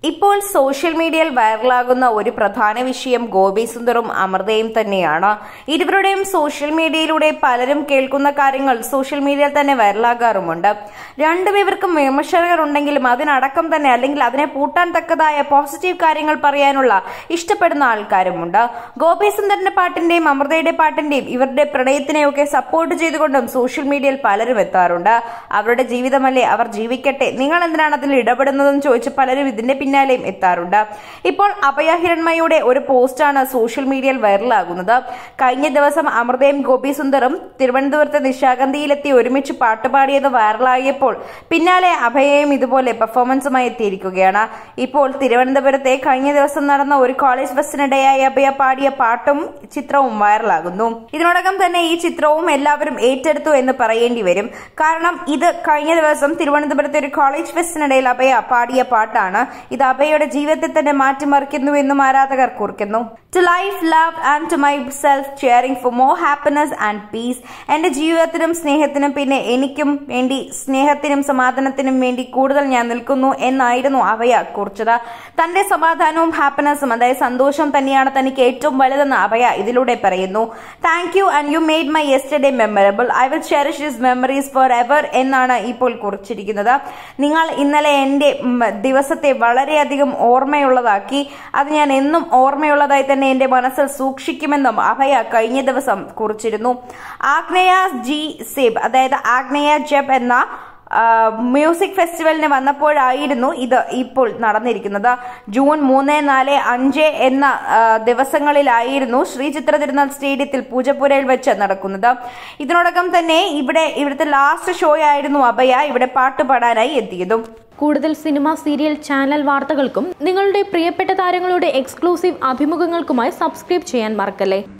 ഇപ്പോൾ സോഷ്യൽ മീഡിയയിൽ വൈറലാകുന്ന ഒരു പ്രധാന വിഷയം ഗോപി സുന്ദറും അമൃതയും തന്നെയാണ് ഇരുവരുടെയും സോഷ്യൽ മീഡിയയിലൂടെ പലരും കേൾക്കുന്ന കാര്യങ്ങൾ സോഷ്യൽ മീഡിയയിൽ തന്നെ വൈറലാകാറുമുണ്ട് രണ്ടുപേർക്കും വിമർശകർ ഉണ്ടെങ്കിലും അതിനടക്കം തന്നെ അല്ലെങ്കിൽ അതിനെ പൂട്ടാൻ തക്കതായ പോസിറ്റീവ് കാര്യങ്ങൾ പറയാനുള്ള ഇഷ്ടപ്പെടുന്ന ആൾക്കാരുമുണ്ട് ഗോപി സുന്ദറിന്റെ പാട്ടിന്റെയും അമൃതയുടെ പാട്ടിന്റെയും ഇവരുടെ പ്രണയത്തിനെയൊക്കെ സപ്പോർട്ട് ചെയ്തുകൊണ്ടും സോഷ്യൽ മീഡിയയിൽ പലരും എത്താറുണ്ട് അവരുടെ ജീവിതമല്ലേ അവർ ജീവിക്കട്ടെ നിങ്ങൾ എന്തിനാണ് അതിൽ ഇടപെടുന്നതെന്ന് ചോദിച്ച് പലരും ഇതിന്റെ പിന്നാലെയും എത്താറുണ്ട് ഇപ്പോൾ അഭയ ഹിരൺമയുടെ ഒരു പോസ്റ്റാണ് സോഷ്യൽ മീഡിയയിൽ വൈറലാകുന്നത് കഴിഞ്ഞ ദിവസം അമൃതയും ഗോപി സുന്ദറും തിരുവനന്തപുരത്തെ നിശാഗന്ധിയിലെത്തി ഒരുമിച്ച് പാട്ടുപാടിയത് വൈറലായപ്പോൾ പിന്നാലെ അഭയയും ഇതുപോലെ പെർഫോമൻസുമായി എത്തിയിരിക്കുകയാണ് ഇപ്പോൾ തിരുവനന്തപുരത്തെ കഴിഞ്ഞ ദിവസം നടന്ന ഒരു കോളേജ് ഫെസ്റ്റിനിടെയായി അഭയ പാടിയ പാട്ടും ചിത്രവും വൈറലാകുന്നു ഇതിനോടകം തന്നെ ഈ ചിത്രവും എല്ലാവരും ഏറ്റെടുത്തു എന്ന് പറയേണ്ടി വരും കാരണം ഇത് കഴിഞ്ഞ ദിവസം തിരുവനന്തപുരത്തെ ഒരു കോളേജ് ഫെസ്റ്റിനിടയിൽ അഭയ പാടിയ പാട്ടാണ് ഇത് അഭയയുടെ ജീവിതത്തെ തന്നെ മാറ്റിമറിക്കുന്നുവെന്നും ആരാധകർ കുറിക്കുന്നു to life love and to myself cheering for more happiness and peace എന്റെ ജീവിതത്തിനും സ്നേഹത്തിനും പിന്നെ എനിക്കും വേണ്ടി സ്നേഹത്തിനും സമാധാനത്തിനും വേണ്ടി കൂടുതൽ ഞാൻ നിൽക്കുന്നു എന്നായിരുന്നു അഭയ കുറിച്ചത് തന്റെ സമാധാനവും ഹാപ്പിനെസ്സും അതായത് സന്തോഷം തന്നെയാണ് തനിക്ക് ഏറ്റവും വലുതെന്ന് അഭയ ഇതിലൂടെ പറയുന്നു thank you and you made my yesterday memorable I will cherish this memories forever എന്നാണ് ഇപ്പോൾ കുറിച്ചിരിക്കുന്നത് നിങ്ങൾ ഇന്നലെ എന്റെ ഉം, ദിവസത്തെ വളരെയധികം ഓർമ്മയുള്ളതാക്കി അത് ഞാൻ എന്നും ഓർമ്മയുള്ളതായി തന്നെ എന്റെ മനസ്സിൽ സൂക്ഷിക്കുമെന്നും അഭയ കഴിഞ്ഞ ദിവസം കുറിച്ചിരുന്നു ആഗ്നേയ ജി സെബ് അതായത് ആഗ്നേയ ജബ് എന്ന ആ, മ്യൂസിക് ഫെസ്റ്റിവലിന് വന്നപ്പോഴായിരുന്നു ഇത് ഇപ്പോൾ നടന്നിരിക്കുന്നത് ജൂൺ മൂന്ന് നാല് അഞ്ച് എന്ന ആ, ദിവസങ്ങളിലായിരുന്നു ശ്രീ ചിത്ര തിരുനാൾ സ്റ്റേഡിയത്തിൽ പൂജപ്പുരയിൽ വെച്ച് നടക്കുന്നത് ഇതിനോടകം തന്നെ ഇവിടെ ഇവിടുത്തെ ലാസ്റ്റ് ഷോ ആയിരുന്നു അഭയ ഇവിടെ പാട്ട് പാടാനായി എത്തിയതും കൂടുതൽ സിനിമ സീരിയൽ ചാനൽ വാർത്തകൾക്കും നിങ്ങളുടെ പ്രിയപ്പെട്ട താരങ്ങളുടെ എക്സ്ക്ലൂസീവ് അഭിമുഖങ്ങൾക്കുമായി സബ്സ്ക്രൈബ് ചെയ്യാൻ മറക്കല്ലേ